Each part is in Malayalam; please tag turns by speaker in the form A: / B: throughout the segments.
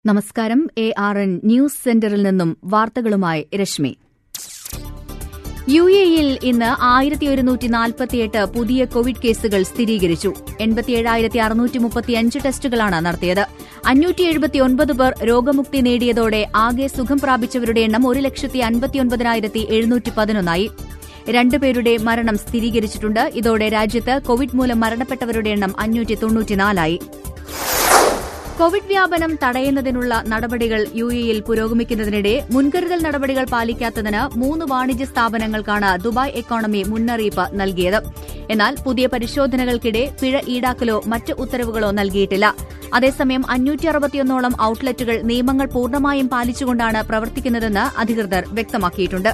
A: നമസ്കാരം എ ആർ എൻ ന്യൂസ് സെന്ററിൽ നിന്നും വാർത്തകളുമായി രശ്മി യു എയിൽ ഇന്ന് ആയിരത്തി ഒരുന്നൂറ്റി നാൽപ്പത്തിയെട്ട് പുതിയ കോവിഡ് കേസുകൾ സ്ഥിരീകരിച്ചു എൺപത്തിയേഴായിരത്തി അറുന്നൂറ്റി മുപ്പത്തിയഞ്ച് ടെസ്റ്റുകളാണ് നടത്തിയത് അഞ്ഞൂറ്റി എഴുപത്തിയൊൻപത് പേർ രോഗമുക്തി നേടിയതോടെ ആകെ സുഖം പ്രാപിച്ചവരുടെ എണ്ണം ഒരു ലക്ഷത്തി അൻപത്തിയൊൻപതിനായിരത്തി എഴുന്നൂറ്റി പതിനൊന്നായി രണ്ടുപേരുടെ മരണം സ്ഥിരീകരിച്ചിട്ടുണ്ട് ഇതോടെ രാജ്യത്ത് കോവിഡ് മൂലം മരണപ്പെട്ടവരുടെ എണ്ണം അഞ്ഞൂറ്റി തൊണ്ണൂറ്റിനാലായി കോവിഡ് വ്യാപനം തടയുന്നതിനുള്ള നടപടികൾ യു എയിൽ പുരോഗമിക്കുന്നതിനിടെ മുൻകരുതൽ നടപടികൾ പാലിക്കാത്തതിന് മൂന്ന് വാണിജ്യ സ്ഥാപനങ്ങൾക്കാണ് ദുബായ് എക്കോണമി മുന്നറിയിപ്പ് നൽകിയത് എന്നാൽ പുതിയ പരിശോധനകൾക്കിടെ പിഴ ഈടാക്കലോ മറ്റ് ഉത്തരവുകളോ നൽകിയിട്ടില്ല അതേസമയം അഞ്ഞൂറ്റി അറുപത്തിയൊന്നോളം ഔട്ട്ലെറ്റുകൾ നിയമങ്ങൾ പൂർണ്ണമായും പാലിച്ചുകൊണ്ടാണ് പ്രവർത്തിക്കുന്നതെന്ന് അധികൃതർ വ്യക്തമാക്കിയിട്ടുണ്ട്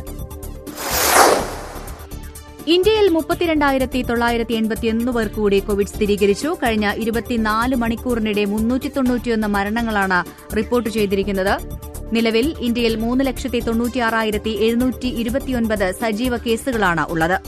A: ഇന്ത്യയിൽ മുപ്പത്തിരണ്ടായിരത്തി തൊള്ളായിരത്തി എൺപത്തിയൊന്ന് പേർ കൂടി കോവിഡ് സ്ഥിരീകരിച്ചു കഴിഞ്ഞ ഇരുപത്തിനാല് മണിക്കൂറിനിടെ മുന്നൂറ്റി തൊണ്ണൂറ്റിയൊന്ന് മരണങ്ങളാണ് റിപ്പോർട്ട് ചെയ്തിരിക്കുന്നത് നിലവിൽ ഇന്ത്യയിൽ മൂന്ന് ലക്ഷത്തി തൊണ്ണൂറ്റിയാറായിരത്തി എഴുന്നൂറ്റി ഇരുപത്തിയൊൻപത് സജീവ കേസുകളാണ് ഉള്ളത്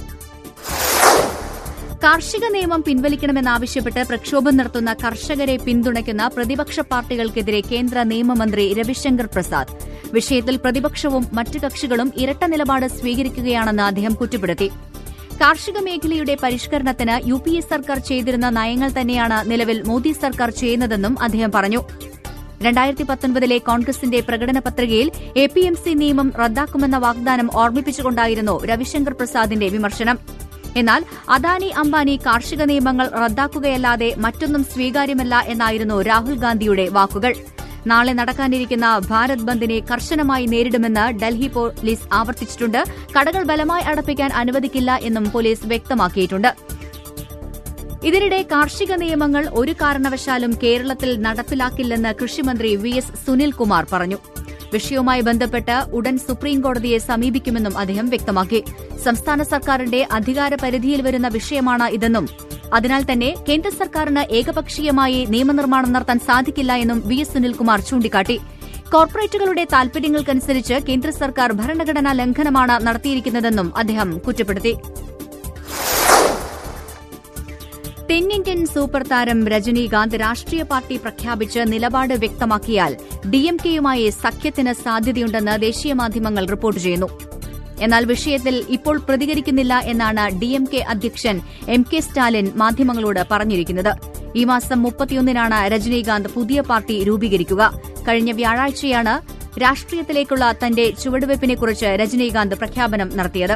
A: കാർഷിക നിയമം പിൻവലിക്കണമെന്നാവശ്യപ്പെട്ട് പ്രക്ഷോഭം നടത്തുന്ന കർഷകരെ പിന്തുണയ്ക്കുന്ന പ്രതിപക്ഷ പാർട്ടികൾക്കെതിരെ കേന്ദ്ര നിയമമന്ത്രി രവിശങ്കർ പ്രസാദ് വിഷയത്തിൽ പ്രതിപക്ഷവും മറ്റ് കക്ഷികളും ഇരട്ട നിലപാട് സ്വീകരിക്കുകയാണെന്ന് അദ്ദേഹം കുറ്റപ്പെടുത്തി കാർഷിക മേഖലയുടെ പരിഷ്കരണത്തിന് യു പി എ സർക്കാർ ചെയ്തിരുന്ന നയങ്ങൾ തന്നെയാണ് നിലവിൽ മോദി സർക്കാർ ചെയ്യുന്നതെന്നും അദ്ദേഹം പറഞ്ഞു രണ്ടായിരത്തി പത്തൊൻപതിലെ കോൺഗ്രസിന്റെ പ്രകടന പത്രികയിൽ എ പി എം സി നിയമം റദ്ദാക്കുമെന്ന വാഗ്ദാനം ഓർമ്മിപ്പിച്ചുകൊണ്ടായിരുന്നു രവിശങ്കർ പ്രസാദിന്റെ വിമർശനം എന്നാൽ അദാനി അംബാനി കാർഷിക നിയമങ്ങൾ റദ്ദാക്കുകയല്ലാതെ മറ്റൊന്നും സ്വീകാര്യമല്ല എന്നായിരുന്നു രാഹുൽ ഗാന്ധിയുടെ വാക്കുകൾ നാളെ നടക്കാനിരിക്കുന്ന ഭാരത് ബന്ദിനെ കർശനമായി നേരിടുമെന്ന് ഡൽഹി പോലീസ് ആവർത്തിച്ചിട്ടുണ്ട് കടകൾ ബലമായി അടപ്പിക്കാൻ അനുവദിക്കില്ല എന്നും പോലീസ് വ്യക്തമാക്കിയിട്ടുണ്ട് ഇതിനിടെ കാർഷിക നിയമങ്ങൾ ഒരു കാരണവശാലും കേരളത്തിൽ നടപ്പിലാക്കില്ലെന്ന് കൃഷിമന്ത്രി വി എസ് സുനിൽകുമാർ പറഞ്ഞു വിഷയവുമായി ബന്ധപ്പെട്ട് ഉടൻ സുപ്രീംകോടതിയെ സമീപിക്കുമെന്നും അദ്ദേഹം വ്യക്തമാക്കി സംസ്ഥാന സർക്കാരിന്റെ അധികാര പരിധിയിൽ വരുന്ന വിഷയമാണ് ഇതെന്നും അതിനാൽ തന്നെ കേന്ദ്ര സർക്കാരിന് ഏകപക്ഷീയമായി നിയമനിർമ്മാണം നടത്താൻ സാധിക്കില്ല എന്നും വി എസ് സുനിൽകുമാർ ചൂണ്ടിക്കാട്ടി കോർപ്പറേറ്റുകളുടെ താൽപര്യങ്ങൾക്കനുസരിച്ച് കേന്ദ്ര സർക്കാർ ഭരണഘടനാ ലംഘനമാണ് നടത്തിയിരിക്കുന്നതെന്നും അദ്ദേഹം കുറ്റപ്പെടുത്തി തെന്നിന്ത്യൻ സൂപ്പർ താരം രജനീകാന്ത് രാഷ്ട്രീയ പാർട്ടി പ്രഖ്യാപിച്ച് നിലപാട് വ്യക്തമാക്കിയാൽ ഡിഎംകെയുമായി സഖ്യത്തിന് സാധ്യതയുണ്ടെന്ന് ദേശീയ മാധ്യമങ്ങൾ റിപ്പോർട്ട് ചെയ്യുന്നു എന്നാൽ വിഷയത്തിൽ ഇപ്പോൾ പ്രതികരിക്കുന്നില്ല എന്നാണ് ഡിഎംകെ അധ്യക്ഷൻ എം കെ സ്റ്റാലിൻ മാധ്യമങ്ങളോട് പറഞ്ഞിരിക്കുന്നത് ഈ മാസം മുപ്പത്തിയൊന്നിനാണ് രജനീകാന്ത് പുതിയ പാർട്ടി രൂപീകരിക്കുക കഴിഞ്ഞ വ്യാഴാഴ്ചയാണ് രാഷ്ട്രീയത്തിലേക്കുള്ള തന്റെ ചുവടുവയ്പ്പിനെക്കുറിച്ച് രജനീകാന്ത് പ്രഖ്യാപനം നടത്തിയത്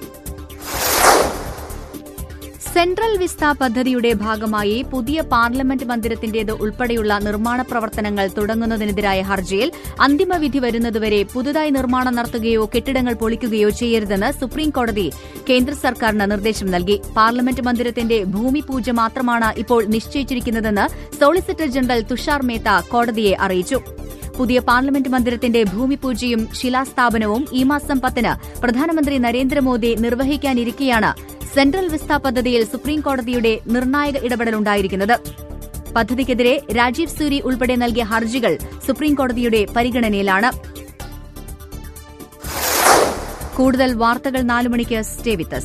A: സെൻട്രൽ വിസ്ത പദ്ധതിയുടെ ഭാഗമായി പുതിയ പാർലമെന്റ് മന്ദിരത്തിന്റേത് ഉൾപ്പെടെയുള്ള നിർമ്മാണ പ്രവർത്തനങ്ങൾ തുടങ്ങുന്നതിനെതിരായ ഹർജിയിൽ അന്തിമവിധി വരുന്നതുവരെ പുതുതായി നിർമ്മാണം നടത്തുകയോ കെട്ടിടങ്ങൾ പൊളിക്കുകയോ ചെയ്യരുതെന്ന് സുപ്രീംകോടതി കേന്ദ്ര സർക്കാരിന് നിർദ്ദേശം നൽകി പാർലമെന്റ് മന്ദിരത്തിന്റെ ഭൂമി പൂജ മാത്രമാണ് ഇപ്പോൾ നിശ്ചയിച്ചിരിക്കുന്നതെന്ന് സോളിസിറ്റർ ജനറൽ തുഷാർ മേത്ത കോടതിയെ അറിയിച്ചു പുതിയ പാർലമെന്റ് മന്ദിരത്തിന്റെ ഭൂമിപൂജയും ശിലാസ്ഥാപനവും ഈ മാസം പത്തിന് പ്രധാനമന്ത്രി നരേന്ദ്രമോദി നിർവഹിക്കാനിരിക്കെയാണ് സെൻട്രൽ വിസ്ത പദ്ധതിയിൽ സുപ്രീംകോടതിയുടെ നിർണായക ഇടപെടലുണ്ടായിരിക്കുന്നത് പദ്ധതിക്കെതിരെ രാജീവ് സൂരി ഉൾപ്പെടെ നൽകിയ ഹർജികൾ സുപ്രീംകോടതിയുടെ പരിഗണനയിലാണ് കൂടുതൽ വാർത്തകൾ നാലു മണിക്ക് സ്റ്റേ വിത്ത്